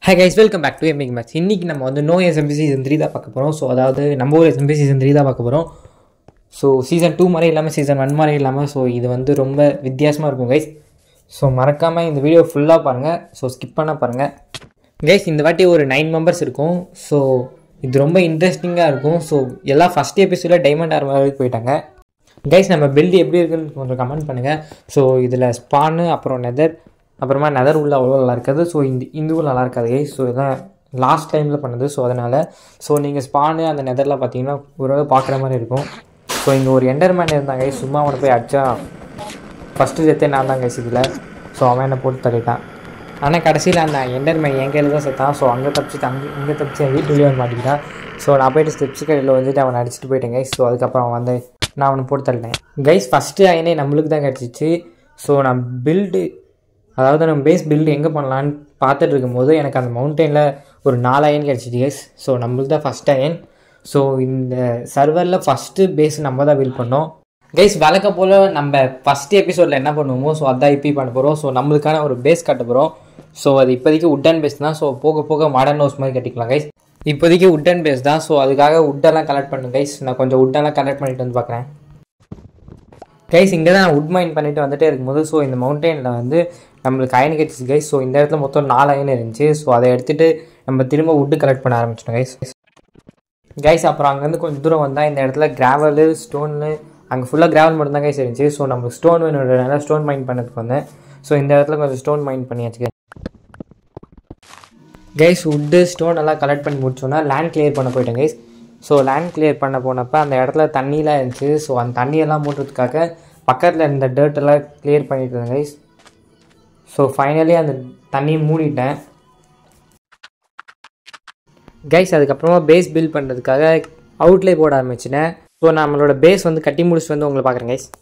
hey guys welcome back to emic match இன்றைக்கி நம்ம வந்து நோ எஸ்எம்பி சீசன் த்ரீ தான் பார்க்க போகிறோம் ஸோ அதாவது நம்ம ஊர் எஸ்எம்பி சீசன் த்ரீ தான் பார்க்க போகிறோம் ஸோ சீசன் டூ மாதிரி இல்லாமல் சீசன் ஒன் மாதிரி இல்லாமல் ஸோ இது வந்து ரொம்ப வித்தியாசமாக இருக்கும் கைஸ் ஸோ மறக்காமல் இந்த வீடியோ ஃபுல்லாக பாருங்கள் ஸோ ஸ்கிப் பண்ண பாருங்கள் கைஸ் இந்த வாட்டி ஒரு நைன் மெம்பர்ஸ் இருக்கும் ஸோ இது ரொம்ப இன்ட்ரெஸ்டிங்காக இருக்கும் ஸோ எல்லாம் ஃபஸ்ட் எபிசோடில் டைமண்ட் ஆர்மர் வரைக்கும் போயிட்டாங்க கைஸ் நம்ம பில்டு எப்படி இருக்குன்னு கொஞ்சம் கமெண்ட் பண்ணுங்கள் ஸோ இதில் ஸ்பானு அப்புறம் நெதர் அப்புறமா நெதர் உள்ள அவ்வளோ நல்லா இருக்காது ஸோ இந்த இந்த ஊர் நல்லா இருக்காது கைஸ் ஸோ இதான் லாஸ்ட் டைமில் பண்ணது ஸோ அதனால் ஸோ நீங்கள் ஸ்பானு அந்த நெதரில் பார்த்தீங்கன்னா ஓரளவு பார்க்குற மாதிரி இருக்கும் ஸோ இங்கே ஒரு எண்டர்மேன் இருந்தாங்க சும்மா அவனை போய் அடிச்சா ஃபஸ்ட்டு செத்தே நான் தான் கைஸ் இதில் ஸோ அவன் என்னை போட்டு தள்ளிட்டான் ஆனால் கடைசியில் அந்த எண்டர்மேன் என் கையில் தான் செத்தான் ஸோ அங்கே தப்பிச்சு அங்கே இங்கே தப்பிச்சு என் வீட்டுலேயே வந்து மாட்டிக்கிட்டான் ஸோ நான் போயிட்டு ஸ்டெப்ஸ் கடையில் வந்துட்டு அவனை அடிச்சுட்டு போயிட்டேன் கைஸ் ஸோ அதுக்கப்புறம் அவன் வந்து நான் அவனை போட்டு தள்ளிட்டேன் கைஸ் ஃபஸ்ட்டு அயனே நம்மளுக்கு தான் கிடச்சிச்சு ஸோ நான் பில்டு அதாவது நம்ம பேஸ் பில்டு எங்கே பண்ணலான்னு பார்த்துட்டு இருக்கும்போது எனக்கு அந்த மவுண்டெயினில் ஒரு நாலு அயன் கிடச்சிச்சு கைஸ் ஸோ நம்மளுக்கு தான் ஃபஸ்ட் அயன் ஸோ இந்த சர்வரில் ஃபஸ்ட்டு பேஸ் நம்ம தான் பில்ட் பண்ணோம் கைஸ் வழக்க போல் நம்ம ஃபஸ்ட் எபிசோடில் என்ன பண்ணுவோமோ ஸோ அதான் இப்போ பண்ண போகிறோம் ஸோ நம்மளுக்கான ஒரு பேஸ் கட்ட போகிறோம் ஸோ அது இப்போதைக்கு உட்டன் பேஸ் தான் ஸோ போக போக மாடர்ன் ஹவுஸ் மாதிரி கட்டிக்கலாம் கைஸ் இப்போதைக்கு உட்டன் பேஸ் தான் ஸோ அதுக்காக உட்டெல்லாம் கலெக்ட் பண்ணுங்க கைஸ் நான் கொஞ்சம் உட்டெல்லாம் கலெக்ட் பண்ணிட்டு வந்து பார்க்குறேன் கைஸ் இங்கே தான் நான் உட் மைன் பண்ணிட்டு வந்துட்டே இருக்கும்போது ஸோ இந்த மவுண்டெயினில் வந்து நம்மளுக்கு அயன் கிடச்சிச்சு கைஸ் ஸோ இந்த இடத்துல மொத்தம் நாலு அயன் இருந்துச்சு ஸோ அதை எடுத்துகிட்டு நம்ம திரும்ப உட்டு கலெக்ட் பண்ண ஆரம்பிச்சிட்டோம் கைஸ் கைஸ் அப்புறம் அங்கேருந்து கொஞ்சம் தூரம் வந்தால் இந்த இடத்துல கிராவலு ஸ்டோனு அங்கே ஃபுல்லாக கிராவல் மட்டும் தான் கைஸ் இருந்துச்சு ஸோ நம்ம ஸ்டோன் வேணுன்றதுனால ஸ்டோன் மைன் பண்ணதுக்கு வந்தேன் ஸோ இந்த இடத்துல கொஞ்சம் ஸ்டோன் மைன் பண்ணியாச்சு கைஸ் உட்டு ஸ்டோன் எல்லாம் கலெக்ட் பண்ணி முடிச்சோன்னா லேண்ட் கிளியர் பண்ண போயிட்டேன் கைஸ் ஸோ லேண்ட் கிளியர் பண்ண போனப்போ அந்த இடத்துல தண்ணிலாம் இருந்துச்சு ஸோ அந்த தண்ணியெல்லாம் மூட்டுறதுக்காக பக்கத்தில் இருந்த dirt எல்லாம் கிளியர் பண்ணிட்டு இருந்தேன் கைஸ் ஸோ ஃபைனலி அந்த தண்ணியை மூடிட்டேன் கைஸ் அதுக்கப்புறமா பேஸ் பில்ட் பண்ணுறதுக்காக அவுட்லே போட ஆரம்பிச்சிட்டேன் ஸோ நம்மளோட பேஸ் வந்து கட்டி முடிச்சுட்டு வந்து உங்களை பார்க்குறேன் கைஸ்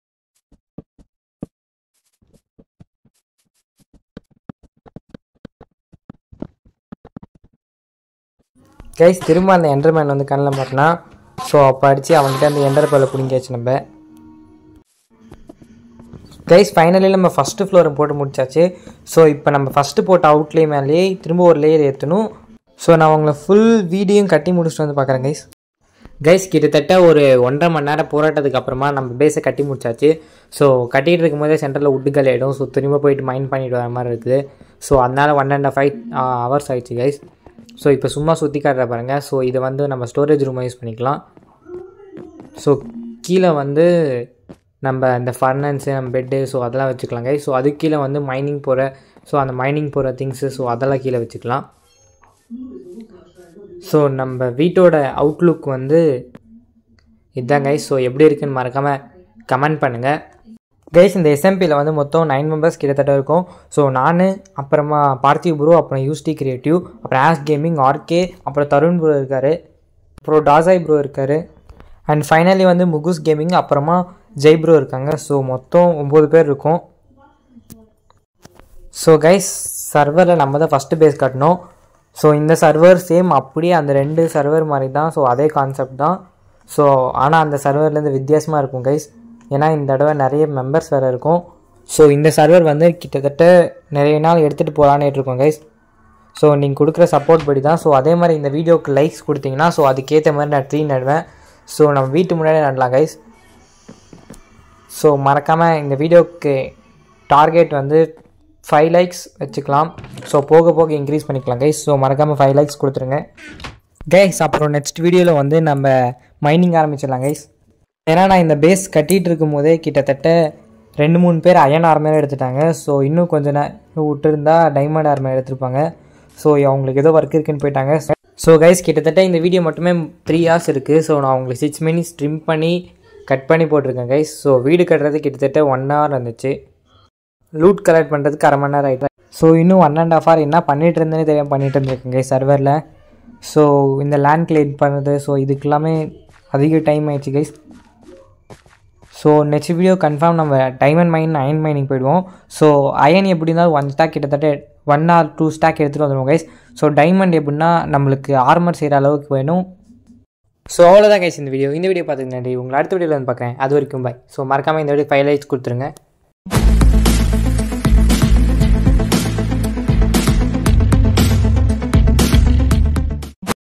கைஸ் திரும்ப அந்த எண்டர்மேன் வந்து கண்ணில் மாட்டினா ஸோ அப்போ அடித்து அவன்கிட்ட அந்த எண்டர் பேல பிடிங்கியாச்சு நம்ம கைஸ் ஃபைனலி நம்ம ஃபஸ்ட்டு ஃப்ளோரை போட்டு முடிச்சாச்சு ஸோ இப்போ நம்ம ஃபஸ்ட்டு போட்ட அவுட்லே மேலேயே திரும்ப ஒரு லேயர் ஏற்றணும் ஸோ நான் உங்களை ஃபுல் வீடியும் கட்டி முடிச்சுட்டு வந்து பார்க்குறேன் கைஸ் கைஸ் கிட்டத்தட்ட ஒரு ஒன்றரை மணி நேரம் போராட்டத்துக்கு அப்புறமா நம்ம பேஸை கட்டி முடிச்சாச்சு ஸோ கட்டிகிட்டு இருக்கும்போதே சென்டரில் உட்டுகள் ஆகிடும் ஸோ திரும்ப போயிட்டு மைண்ட் பண்ணிட்டு வர மாதிரி இருக்குது ஸோ அதனால் ஒன் அண்ட் ஃபைவ் ஹவர்ஸ் ஆயிடுச்சு கைஸ் ஸோ இப்போ சும்மா சுற்றி காட்டுற பாருங்கள் ஸோ இதை வந்து நம்ம ஸ்டோரேஜ் ரூமாக யூஸ் பண்ணிக்கலாம் ஸோ கீழே வந்து நம்ம இந்த ஃபர்னன்ஸு நம்ம பெட்டு ஸோ அதெல்லாம் வச்சுக்கலாம் கைஸ் ஸோ அதுக்கு கீழே வந்து மைனிங் போகிற ஸோ அந்த மைனிங் போகிற திங்ஸு ஸோ அதெல்லாம் கீழே வச்சுக்கலாம் ஸோ நம்ம வீட்டோட அவுட்லுக் வந்து இதுதான் கைஸ் ஸோ எப்படி இருக்குன்னு மறக்காமல் கமெண்ட் பண்ணுங்கள் கைஸ் இந்த எஸ்எம்பியில் வந்து மொத்தம் நைன் மெம்பர்ஸ் கிட்டத்தட்ட இருக்கும் ஸோ நான் அப்புறமா பார்த்திவ் ப்ரோ அப்புறம் யூஸ்டி கிரியேட்டிவ் அப்புறம் ஆஸ் கேமிங் ஆர்கே அப்புறம் தருண் ப்ரோ இருக்கார் அப்புறம் டாசாய் ப்ரோ இருக்கார் அண்ட் ஃபைனலி வந்து முகுஸ் கேமிங் அப்புறமா ஜெய் ப்ரோ இருக்காங்க ஸோ மொத்தம் ஒம்பது பேர் இருக்கும் ஸோ கைஸ் சர்வரில் நம்ம தான் ஃபஸ்ட்டு பேஸ் கட்டணும் ஸோ இந்த சர்வர் சேம் அப்படியே அந்த ரெண்டு சர்வர் மாதிரி தான் ஸோ அதே கான்செப்ட் தான் ஸோ ஆனால் அந்த சர்வர்லேருந்து வித்தியாசமாக இருக்கும் கைஸ் ஏன்னா இந்த தடவை நிறைய மெம்பர்ஸ் வேறு இருக்கும் ஸோ இந்த சர்வர் வந்து கிட்டத்தட்ட நிறைய நாள் எடுத்துகிட்டு போகலான்னு இருக்கோம் கைஸ் ஸோ நீங்கள் கொடுக்குற சப்போர்ட் படி தான் ஸோ அதே மாதிரி இந்த வீடியோக்கு லைக்ஸ் கொடுத்தீங்கன்னா ஸோ அதுக்கேற்ற மாதிரி நான் ட்ரீ நடுவேன் ஸோ நம்ம வீட்டு முன்னாடி நடலாம் கைஸ் ஸோ மறக்காமல் இந்த வீடியோக்கு டார்கெட் வந்து ஃபைவ் லைக்ஸ் வச்சுக்கலாம் ஸோ போக போக இன்க்ரீஸ் பண்ணிக்கலாம் கைஸ் ஸோ மறக்காமல் ஃபைவ் லைக்ஸ் கொடுத்துருங்க கைஸ் அப்புறம் நெக்ஸ்ட் வீடியோவில் வந்து நம்ம மைனிங் ஆரம்பிச்சிடலாம் கைஸ் ஏன்னா நான் இந்த பேஸ் கட்டிகிட்டு இருக்கும் போதே கிட்டத்தட்ட ரெண்டு மூணு பேர் அயன் ஆர்மையாக எடுத்துட்டாங்க ஸோ இன்னும் கொஞ்ச நேரம் விட்டுருந்தா டைமண்ட் ஆர்மையாக எடுத்திருப்பாங்க ஸோ அவங்களுக்கு ஏதோ ஒர்க் இருக்குன்னு போயிட்டாங்க ஸோ கைஸ் கிட்டத்தட்ட இந்த வீடியோ மட்டுமே த்ரீ ஹவர்ஸ் இருக்குது ஸோ நான் உங்களுக்கு சிக்ஸ் மினிட்ஸ் ட்ரிம் பண்ணி கட் பண்ணி போட்டிருக்கேன் கைஸ் ஸோ வீடு கட்டுறது கிட்டத்தட்ட ஒன் ஹவர் இருந்துச்சு லூட் கலெக்ட் பண்ணுறதுக்கு அரை மணி நேரம் ஆகிட்டு ஸோ இன்னும் ஒன் அண்ட் ஆஃப் ஹவர் என்ன பண்ணிட்டு இருந்தேனே தெரியாமல் பண்ணிட்டு இருந்திருக்கேன் கைஸ் சர்வரில் ஸோ இந்த லேண்ட் கிளியர் பண்ணுறது ஸோ இதுக்கு எல்லாமே அதிக டைம் ஆயிடுச்சு guys so next video confirm நம்ம டைமண்ட் மைன் அயன் மைனிங் போயிடுவோம் ஸோ அயன் எப்படி இருந்தாலும் ஒன் ஸ்டாக் கிட்டத்தட்ட ஒன் ஆர் டூ ஸ்டாக் எடுத்துகிட்டு வந்துடுவோம் கைஸ் ஸோ டைமண்ட் எப்படின்னா நம்மளுக்கு ஆர்மர் செய்கிற அளவுக்கு வேணும் ஸோ அவ்வளோதான் கைஸ் இந்த வீடியோ இந்த வீடியோ பார்த்துக்கு நன்றி உங்களை அடுத்த வீடியோவில் வந்து பார்க்குறேன் அது வரைக்கும் பாய் ஸோ மறக்காமல் இந்த வீடியோ ஃபைவ் லைட்ஸ் கொடுத்துருங்க